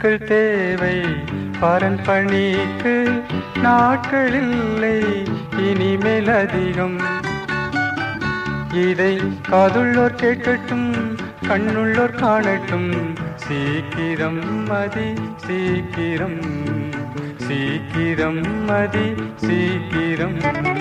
ஆட்கள் தேவை பரன் பணிக்கு நாட்கள் இல்லை இனிமேல் அதிகம் இதை காதுள்ளோர் கேட்கட்டும் கண்ணுள்ளோர் காணட்டும் சீக்கிரம் மதி சீக்கிரம் சீக்கிரம் மதி சீக்கிரம்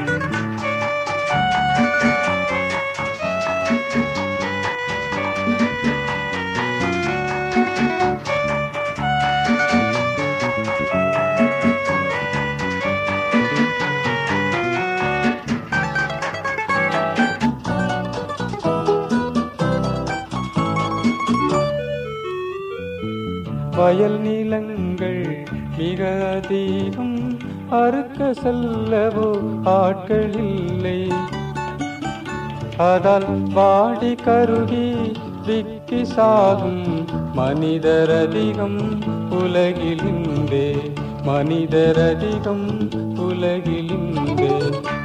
வயல் நிலங்கள் மிக அதிகம் அறுக்க செல்லவோ ஆட்கள் இல்லை அதால் வாடி கருகி விக்கி சாகும் மனிதர் அதிகம் உலகிலிந்தே மனிதர் அதிகம் உலகிலிந்தே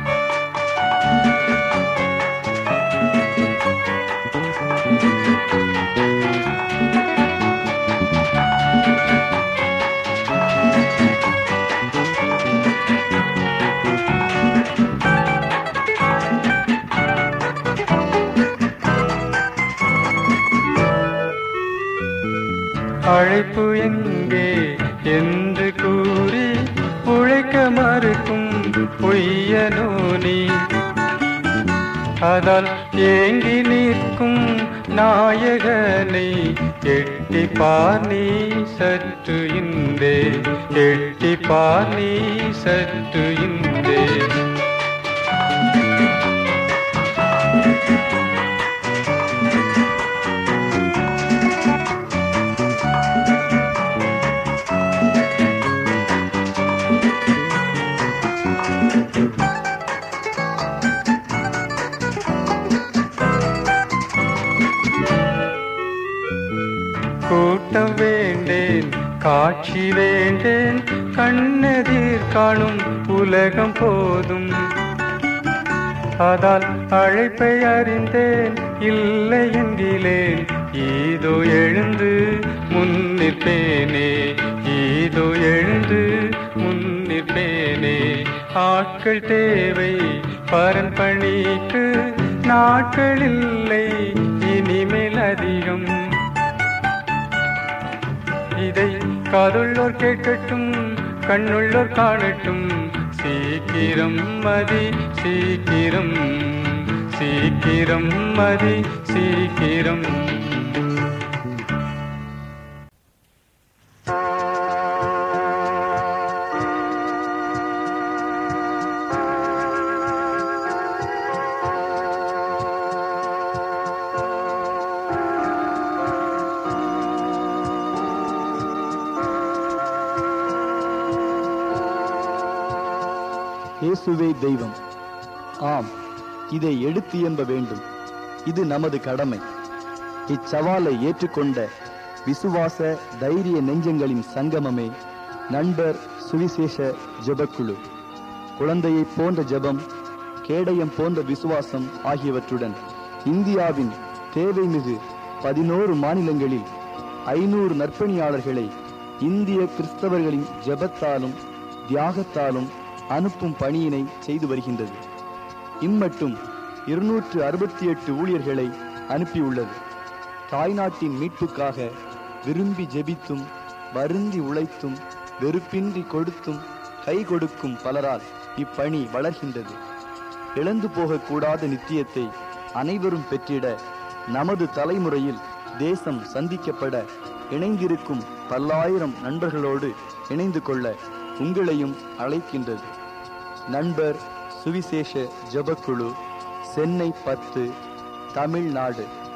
அழைப்பு எங்கே என்று கூறி உழைக்க மறுக்கும் பொய்யனோ நீ அதால் ஏங்கி நிற்கும் நாயகனை எட்டி பார் நீ சற்று இந்தே எட்டி பார் நீ சற்று இந்தே கூட்டம் வேண்டேன் காட்சி வேண்டேன் கண்ணெதிர் காணும் உலகம் போதும் அதால் அழைப்பை அறிந்தேன் இல்லை என்கிறேன் ஈதோ எழுந்து முன்னிற்பேனே ஈதோ எழுந்து முன்னிற்பேனே ஆட்கள் தேவை பரன் பணிக்கு நாட்கள் இல்லை இனிமேல் அதிகம் இதை காதுள்ளோர் கேட்கட்டும் கண்ணுள்ளோர் காணட்டும் சீக்கிரம் மதி சீக்கிரம் சீக்கிரம் மதி சீக்கிரம் இயேசுவே தெய்வம் ஆம் இதை எடுத்து எம்ப வேண்டும் இது நமது கடமை இச்சவாலை ஏற்றுக்கொண்ட விசுவாச தைரிய நெஞ்சங்களின் சங்கமமே நண்பர் சுவிசேஷ ஜெபக்குழு குழந்தையைப் போன்ற ஜெபம் கேடயம் போன்ற விசுவாசம் ஆகியவற்றுடன் இந்தியாவின் தேவைமிகு பதினோரு மாநிலங்களில் ஐநூறு நற்பணியாளர்களை இந்திய கிறிஸ்தவர்களின் ஜெபத்தாலும் தியாகத்தாலும் அனுப்பும் பணியினை செய்து வருகின்றது இம்மட்டும் இருநூற்று அறுபத்தி எட்டு ஊழியர்களை அனுப்பியுள்ளது தாய்நாட்டின் மீட்புக்காக விரும்பி ஜெபித்தும் வருந்தி உழைத்தும் வெறுப்பின்றி கொடுத்தும் கை கொடுக்கும் பலரால் இப்பணி வளர்கின்றது இழந்து போகக்கூடாத நித்தியத்தை அனைவரும் பெற்றிட நமது தலைமுறையில் தேசம் சந்திக்கப்பட இணைந்திருக்கும் பல்லாயிரம் நண்பர்களோடு இணைந்து கொள்ள உங்களையும் அழைக்கின்றது நண்பர் சுவிசேஷ ஜெபக்குழு சென்னை பத்து தமிழ்நாடு